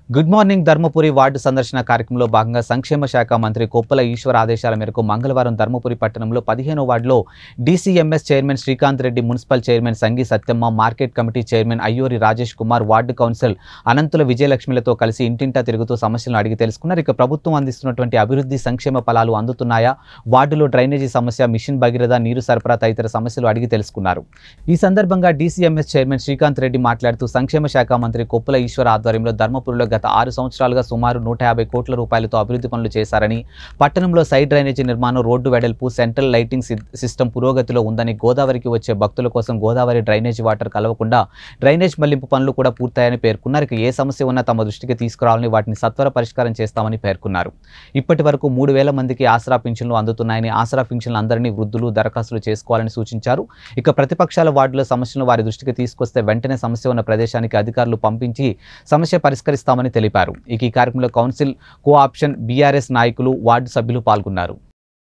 good morning Dharmapuri ward సందర్శన కార్యక్రమంలో భాగంగా సంక్షేమ శాఖ మంత్రి కొప్పుల ఈశ్వర్ ఆదేశాల మేరకు మంగళవారం ధర్మపురి పట్టణంలో పదిహేనో వార్డులో DCMS chairman Srikanth Reddy municipal chairman Sangi Satyamma market committee chairman Ayyuri Rajesh Kumar ward council Anantula విజయలక్ష్మిలతో కలిసి ఇంటింటా తిరుగుతూ సమస్యలను అడిగి తెలుసుకున్నారు ఇక ప్రభుత్వం అందిస్తున్నటువంటి అభివృద్ధి సంక్షేమ ఫలాలు అందుతున్నాయా వార్డులో డ్రైనేజీ సమస్య మిషన్ భగీరథ నీరు సరఫరా తదితర సమస్యలు అడిగి తెలుసుకున్నారు ఈ సందర్భంగా డీసీఎంఎస్ చైర్మన్ శ్రీకాంత్ రెడ్డి మాట్లాడుతూ సంక్షేమ శాఖ మంత్రి కొప్పుల ఈశ్వర్ ఆధ్వర్యంలో ధర్మపురిలో గత ఆరు సంవత్సరాలుగా సుమారు నూట యాభై కోట్ల రూపాయలతో అభివృద్ధి పనులు చేశారని పట్టణంలో సైడ్ డ్రైనేజీ నిర్మాణం రోడ్డు వెడల్పు సెంట్రల్ లైటింగ్ సి- సిస్టమ్ పురోగతిలో ఉందని గోదావరికి వచ్చే భక్తుల కోసం గోదావరి డ్రైనేజీ వాటర్ కలవకుండా డ్రైనేజ్ మళ్లింపు పనులు కూడా పూర్తయ్యాయని పేర్కొన్నారు ఇక ఏ సమస్య ఉన్నా తమ దృష్టికి తీసుకురావాలని వాటిని సత్వర పరిష్కారం చేస్తామని పేర్కొన్నారు ఇప్పటి వరకు మూడు వేల మందికి ఆసరా పింఛన్లు అందుతున్నాయని ఆసరా పింఛన్లు అందరినీ వృద్ధులు దరఖాస్తులు చేసుకోవాలని సూచించారు ఇక ప్రతిపక్షాల వార్డుల సమస్యలను వారి దృష్టికి తీసుకొస్తే వెంటనే సమస్య ఉన్న ప్రదేశానికి అధికారులు పంపించి సమస్య పరిష్కరిస్తామని తెలిపారు ఇక ఈ కార్యక్రమంలో కౌన్సిల్ కో ఆప్షన్ బీఆర్ఎస్ నాయకులు వార్డు సభ్యులు పాల్గొన్నారు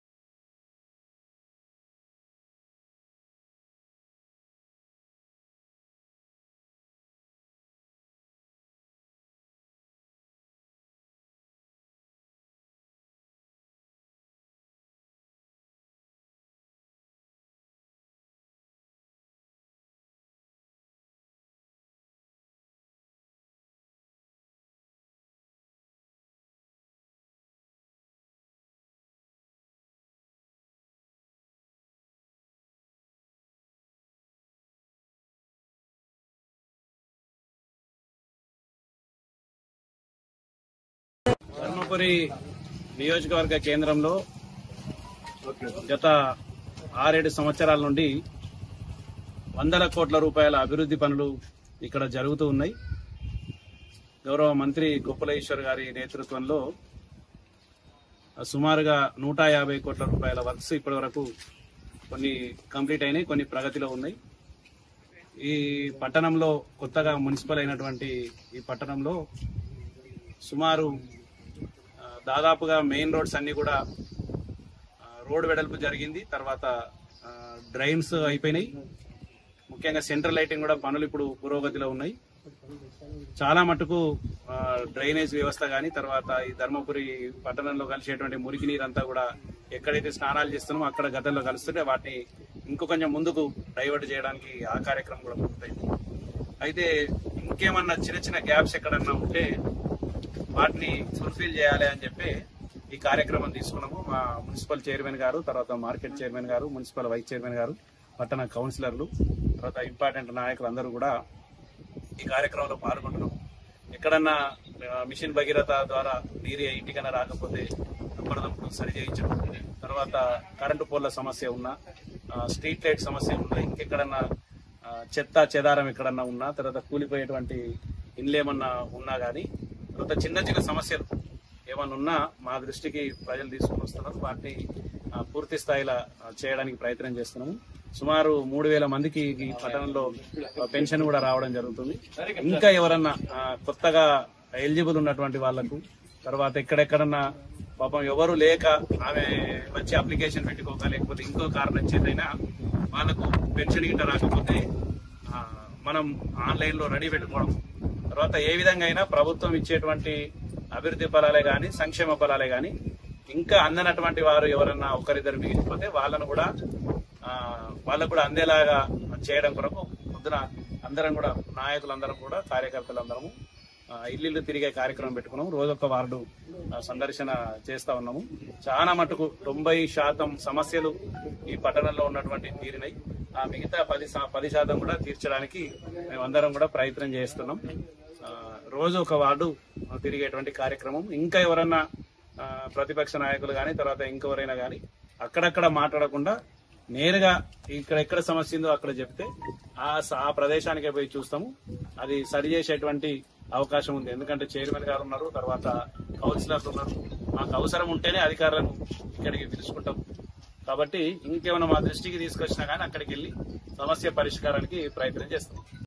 ధర్మపురి నియోజకవర్గ కేంద్రంలో గత ఆరేడు సంవత్సరాల నుండి వందల కోట్ల రూపాయల అభివృద్ధి పనులు ఇక్కడ జరుగుతూ ఉన్నాయి గౌరవ మంత్రి గొప్పలేశ్వర్ గారి నేతృత్వంలో సుమారుగా నూట యాభై కోట్ల రూపాయల వర్క్స్ ఇప్పటి వరకు కొన్ని కంప్లీట్ అయినాయి కొన్ని ప్రగతిలో ఉన్నాయి ఈ పట్టణంలో కొత్తగా మున్సిపల్ అయినటువంటి ఈ పట్టణంలో సుమారు ఆ, దాదాపుగా మెయిన్ రోడ్స్ అన్ని కూడా ఆ, రోడ్ వెడల్పు జరిగింది తర్వాత ఆ, డ్రైన్స్ అయిపోయినాయి ముఖ్యంగా సెంట్రల్ లైటింగ్ కూడా పనులు ఇప్పుడు పురోగతిలో ఉన్నాయి చాలా మటుకు ఆ, డ్రైనేజ్ వ్యవస్థ కానీ తర్వాత ఈ ధర్మపురి పట్టణంలో కలిసేటువంటి మురికి నీరు అంతా కూడా ఎక్కడైతే స్నానాలు చేస్తున్నామో అక్కడ గతంలో కలుస్తుంటే వాటిని ఇంకో కొంచెం ముందుకు డైవర్ట్ చేయడానికి ఆ కార్యక్రమం కూడా పూర్తయింది అయితే ఇంకేమన్నా చిన్న చిన్న గ్యాప్స్ ఎక్కడన్నా ఉంటే వాటిని ఫుల్ఫిల్ చేయాలి అని చెప్పి ఈ కార్యక్రమం తీసుకున్నాము మా మున్సిపల్ చైర్మన్ గారు తర్వాత మార్కెట్ చైర్మన్ గారు మున్సిపల్ వైస్ చైర్మన్ గారు పట్టణ కౌన్సిలర్లు తర్వాత ఇంపార్టెంట్ నాయకులు అందరూ కూడా ఈ కార్యక్రమంలో పాల్గొంటున్నాం ఎక్కడన్నా ఆ, మిషన్ భగీరథ ద్వారా నీరు ఇంటికన్నా రాకపోతే అప్పటిదప్పుడు సరి చేయించడం తర్వాత కరెంటు పోల్ల సమస్య ఉన్నా ఆ, స్ట్రీట్ లైట్ సమస్య ఉన్నా ఇంకెక్కడన్నా ఆ, చెత్త చెదారం ఎక్కడన్నా ఉన్నా తర్వాత కూలిపోయేటువంటి ఇండ్లు ఏమన్నా ఉన్నా కానీ తర్వాత చిన్న చిన్న సమస్యలు ఏమన్నా ఉన్నా మా దృష్టికి ప్రజలు తీసుకుని వస్తున్నారు వాటిని ఆ, పూర్తి స్థాయిలో ఆ, చేయడానికి ప్రయత్నం చేస్తున్నాము సుమారు మూడు వేల మందికి ఈ పట్టణంలో పెన్షన్ కూడా రావడం జరుగుతుంది ఇంకా ఎవరన్నా ఆ, కొత్తగా ఎలిజిబుల్ ఉన్నటువంటి వాళ్లకు తర్వాత ఎక్కడెక్కడన్నా పాపం ఎవరు లేక ఆమె వచ్చి అప్లికేషన్ పెట్టుకోక లేకపోతే ఇంకో కారణం చేతైనా వాళ్ళకు పెన్షన్ గిట్ట రాకపోతే ఆ, మనం ఆన్లైన్ లో రెడీ పెట్టుకోవడం తర్వాత ఏ విధంగా అయినా ప్రభుత్వం ఇచ్చేటువంటి అభివృద్ధి ఫలాలే గాని సంక్షేమ ఫలాలే గాని ఇంకా అందనటువంటి వారు ఎవరన్నా ఒకరిద్దరు మిగిలిపోతే వాళ్ళను కూడా ఆ, వాళ్ళకు కూడా అందేలాగా చేయడం కొరకు పొద్దున అందరం కూడా నాయకులందరం కూడా కార్యకర్తలందరము ఆ, ఇల్లు తిరిగే కార్యక్రమం పెట్టుకున్నాము రోజొక్క వార్డు ఆ, సందర్శన చేస్తా ఉన్నాము చాలా మటుకు తొంభై శాతం సమస్యలు ఈ పట్టణంలో ఉన్నటువంటి తీరినాయి ఆ మిగతా పది శా- పది శాతం కూడా తీర్చడానికి మేమందరం కూడా ప్రయత్నం చేస్తున్నాం ఆ, రోజు ఒక వార్డు తిరిగేటువంటి కార్యక్రమం ఇంకా ఎవరన్నా ఆ, ప్రతిపక్ష నాయకులు కానీ తర్వాత ఇంకెవరైనా కానీ అక్కడక్కడ మాట్లాడకుండా నేరుగా ఇక్కడ ఎక్కడ సమస్య ఉందో అక్కడ చెప్తే ఆ స- ఆ ప్రదేశానికే పోయి చూస్తాము అది సరి చేసేటువంటి అవకాశం ఉంది ఎందుకంటే చైర్మన్ గారు ఉన్నారు తర్వాత కౌన్సిలర్లు ఉన్నారు మాకు అవసరం ఉంటేనే అధికారులను ఇక్కడికి పిలుచుకుంటాం కాబట్టి ఇంకేమైనా మా దృష్టికి తీసుకొచ్చినా కానీ అక్కడికి వెళ్ళి సమస్య పరిష్కారానికి ప్రయత్నం చేస్తాం